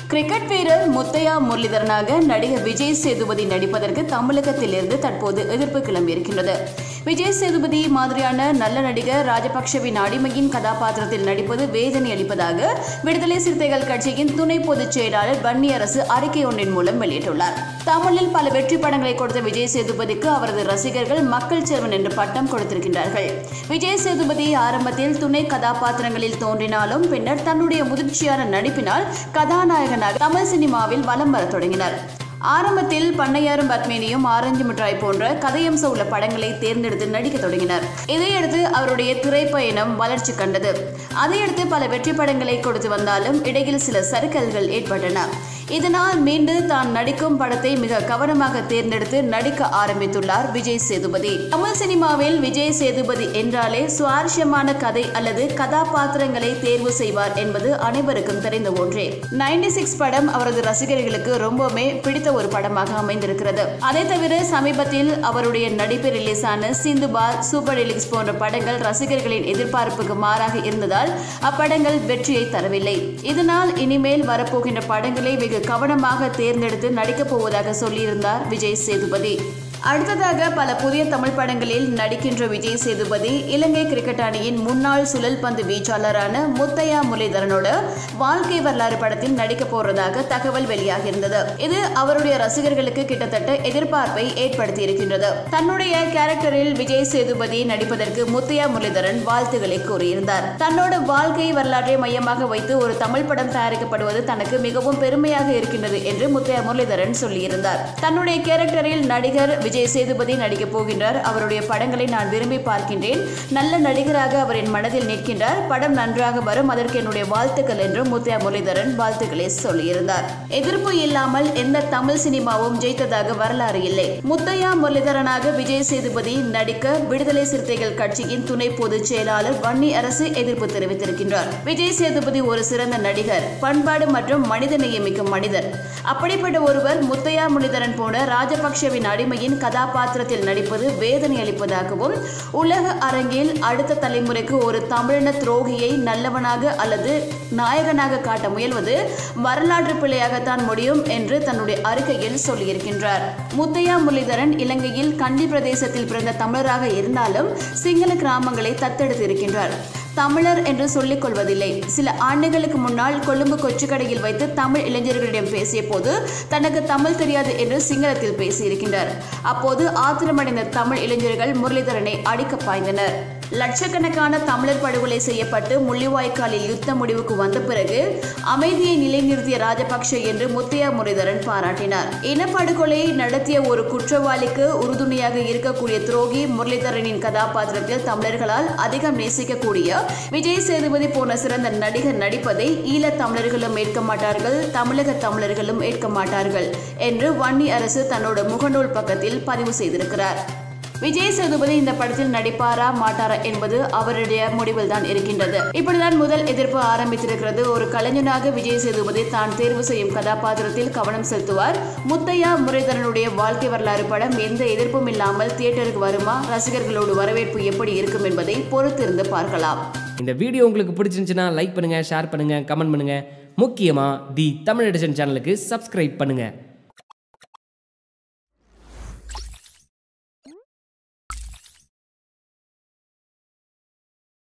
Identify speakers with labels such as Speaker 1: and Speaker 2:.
Speaker 1: cricket வீரர் முத்தையா முரளிதரனாக நடிகர் விஜய் சேதுபதி நடிப்பதற்கு தமிழகத்திலிருந்து தற்போது எதிர்ப்பு கிளம்பியிருக்கின்றது விஜய் சேதுபதி மாதிரியான நல்ல நடிகர் ராஜபக்ஷவின் அடிமையின் கதாபாத்திரத்தில் நடிப்பது வேதனை அளிப்பதாக விடுதலை சிறுத்தைகள் கட்சியின் துணை பொதுச் செயலாளர் பன்னி அரசு அறிக்கை ஒன்றின் மூலம் வெளியிட்டுள்ளார் தமிழில் பல வெற்றி படங்களை கொடுத்த விஜய் சேதுபதிக்கு அவரது ரசிகர்கள் மக்கள் செல்வன் என்று பட்டம் கொடுத்திருக்கின்றார்கள் விஜய் சேதுபதி ஆரம்பத்தில் துணை கதாபாத்திரங்களில் தோன்றினாலும் பின்னர் தன்னுடைய முதிர்ச்சியான நடிப்பினால் கதாநாயகனாக தமிழ் சினிமாவில் வலம் வரத் தொடங்கினார் ஆரம்பத்தில் பண்ணையாரும் பத்மினியும் ஆரஞ்சு மிட்டாய் போன்ற கதையம்ச உள்ள படங்களை தேர்ந்தெடுத்து நடிக்க தொடங்கினார் இதையடுத்து அவருடைய திரைப்பயணம் வளர்ச்சி கண்டது அதையடுத்து பல வெற்றி படங்களை கொடுத்து வந்தாலும் இடையில் சில சறுக்கல்கள் ஏற்பட்டன இதனால் மீண்டு தான் நடிக்கும் படத்தை மிக கவனமாக தேர்ந்தெடுத்து நடிக்க ஆரம்பித்துள்ளார் விஜய் சேதுபதி தமிழ் சினிமாவில் விஜய் சேதுபதி என்றாலே சுவாரஸ்யமான கதை அல்லது கதாபாத்திரங்களை தேர்வு செய்வார் என்பது அனைவருக்கும் தெரிந்த ஒன்றே நைன்டி சிக்ஸ் படம் அவரது ரசிகர்களுக்கு ரொம்பவுமே பிடித்த ஒரு படமாக அமைந்திருக்கிறது அதை தவிர சமீபத்தில் அவருடைய நடிப்பு ரிலீஸான சிந்துபார் சூப்பர் டெலிக்ஸ் போன்ற படங்கள் ரசிகர்களின் எதிர்பார்ப்புக்கு மாறாக இருந்ததால் அப்படங்கள் வெற்றியை தரவில்லை இதனால் இனிமேல் வரப்போகின்ற படங்களை வெகு கவனமாக தேர்ந்தெடுத்து நடிக்கப் போவதாக சொல்லியிருந்தார் விஜய் சேதுபதி அடுத்ததாக பல புதிய தமிழ் படங்களில் நடிக்கின்ற விஜய் சேதுபதி இலங்கை கிரிக்கெட் அணியின் முன்னாள் சுழல் பந்து வீச்சாளரான முத்தையா முரளிதரனோட வாழ்க்கை வரலாறு படத்தில் நடிக்க போறதாக தகவல் வெளியாகியிருந்தது இது அவருடைய ரசிகர்களுக்கு கிட்டத்தட்ட எதிர்பார்ப்பை ஏற்படுத்தி இருக்கின்றது தன்னுடைய கேரக்டரில் விஜய் சேதுபதி நடிப்பதற்கு முத்தையா முரளிதரன் வாழ்த்துக்களை கூறியிருந்தார் தன்னோட வாழ்க்கை வரலாற்றை மையமாக வைத்து ஒரு தமிழ் படம் தயாரிக்கப்படுவது தனக்கு மிகவும் பெருமையாக இருக்கின்றது என்று முத்தையா முரளிதரன் சொல்லியிருந்தார் தன்னுடைய கேரக்டரில் நடிகர் விஜய் சேதுபதி நடிக்கப் போகின்றார் அவருடைய படங்களை நான் விரும்பி பார்க்கின்றேன் நல்ல நடிகராக அவரின் மனதில் நிற்கின்றார் படம் நன்றாக வரும் அதற்கு என்னுடைய வாழ்த்துக்கள் என்றும் முத்தையா முரளிதரன் வாழ்த்துக்களை சொல்லியிருந்தார் எதிர்ப்பு இல்லாமல் எந்த தமிழ் சினிமாவும் ஜெயித்ததாக வரலாறு இல்லை முத்தையா முரளிதரனாக விஜய் சேதுபதி நடிக்க விடுதலை சிறுத்தைகள் கட்சியின் துணை பொதுச் செயலாளர் வன்னி அரசு எதிர்ப்பு தெரிவித்திருக்கின்றார் விஜய் சேதுபதி ஒரு சிறந்த நடிகர் பண்பாடு மற்றும் மனித நேயமிக்கும் மனிதர் அப்படிப்பட்ட ஒருவர் முத்தையா முனிதரன் போன ராஜபக்ஷவின் அடிமையின் கதாபாத்திரத்தில் நடிப்பது வேதனை அளிப்பதாகவும் உலக அரங்கில் அடுத்த தலைமுறைக்கு ஒரு தமிழின துரோகியை நல்லவனாக அல்லது நாயகனாக காட்ட முயல்வது வரலாற்று பிழையாகத்தான் முடியும் என்று தன்னுடைய அறிக்கையில் சொல்லியிருக்கின்றார் முத்தையா முரளிதரன் இலங்கையில் கண்டி பிரதேசத்தில் பிறந்த தமிழராக இருந்தாலும் சிங்கள கிராமங்களை தத்தெடுத்து இருக்கின்றார் தமிழர் என்று சொல்லிக் கொள்வதில்லை சில ஆண்டுகளுக்கு முன்னால் கொழும்பு கொச்சுக்கடையில் வைத்து தமிழ் இளைஞர்களிடம் பேசிய போது தனக்கு தமிழ் தெரியாது என்று சிங்களத்தில் பேசியிருக்கின்றார் அப்போது ஆத்திரமடைந்த தமிழ் இளைஞர்கள் முரளிதரனை அடிக்க பாய்ந்தனர் லட்சக்கணக்கான தமிழர் படுகொலை செய்யப்பட்டு முள்ளிவாய்க்காலில் யுத்த முடிவுக்கு வந்த பிறகு அமைதியை நிலைநிறுத்திய ராஜபக்ஷ என்று முத்தையா முரளிதரன் பாராட்டினார் இனப்படுகொலை நடத்திய ஒரு குற்றவாளிக்கு உறுதுணையாக இருக்கக்கூடிய துரோகி முரளிதரனின் கதாபாத்திரத்தில் தமிழர்களால் அதிகம் நேசிக்கக்கூடிய விஜய் சேதுபதி போன சிறந்த நடிகர் நடிப்பதை ஈழத் தமிழர்களும் ஏற்க மாட்டார்கள் தமிழக தமிழர்களும் ஏற்க மாட்டார்கள் என்று வன்னி அரசு தன்னோட முகநூல் பக்கத்தில் பதிவு செய்திருக்கிறார் விஜய் சேதுபதி இந்த படத்தில் நடிப்பாரா மாட்டாரா என்பது அவருடைய முடிவில் தான் இருக்கின்றது இப்படிதான் முதல் எதிர்ப்பு ஆரம்பித்திருக்கிறது ஒரு கலைஞனாக விஜய் சேதுபதி தான் தேர்வு செய்யும் கதாபாத்திரத்தில் கவனம் செலுத்துவார் முத்தையா முரளிதரனுடைய வாழ்க்கை வரலாறு படம் எந்த எதிர்ப்பும் இல்லாமல் தியேட்டருக்கு வருமா ரசிகர்களோடு வரவேற்பு எப்படி இருக்கும் என்பதை பொறுத்திருந்து பார்க்கலாம்
Speaker 2: இந்த வீடியோ உங்களுக்கு பிடிச்சிருந்துச்சுன்னா லைக் பண்ணுங்கள் ஷேர் பண்ணுங்கள் கமெண்ட் பண்ணுங்கள் முக்கியமாக தி தமிழ் எடிஷன் சேனலுக்கு சப்ஸ்கிரைப் பண்ணுங்கள்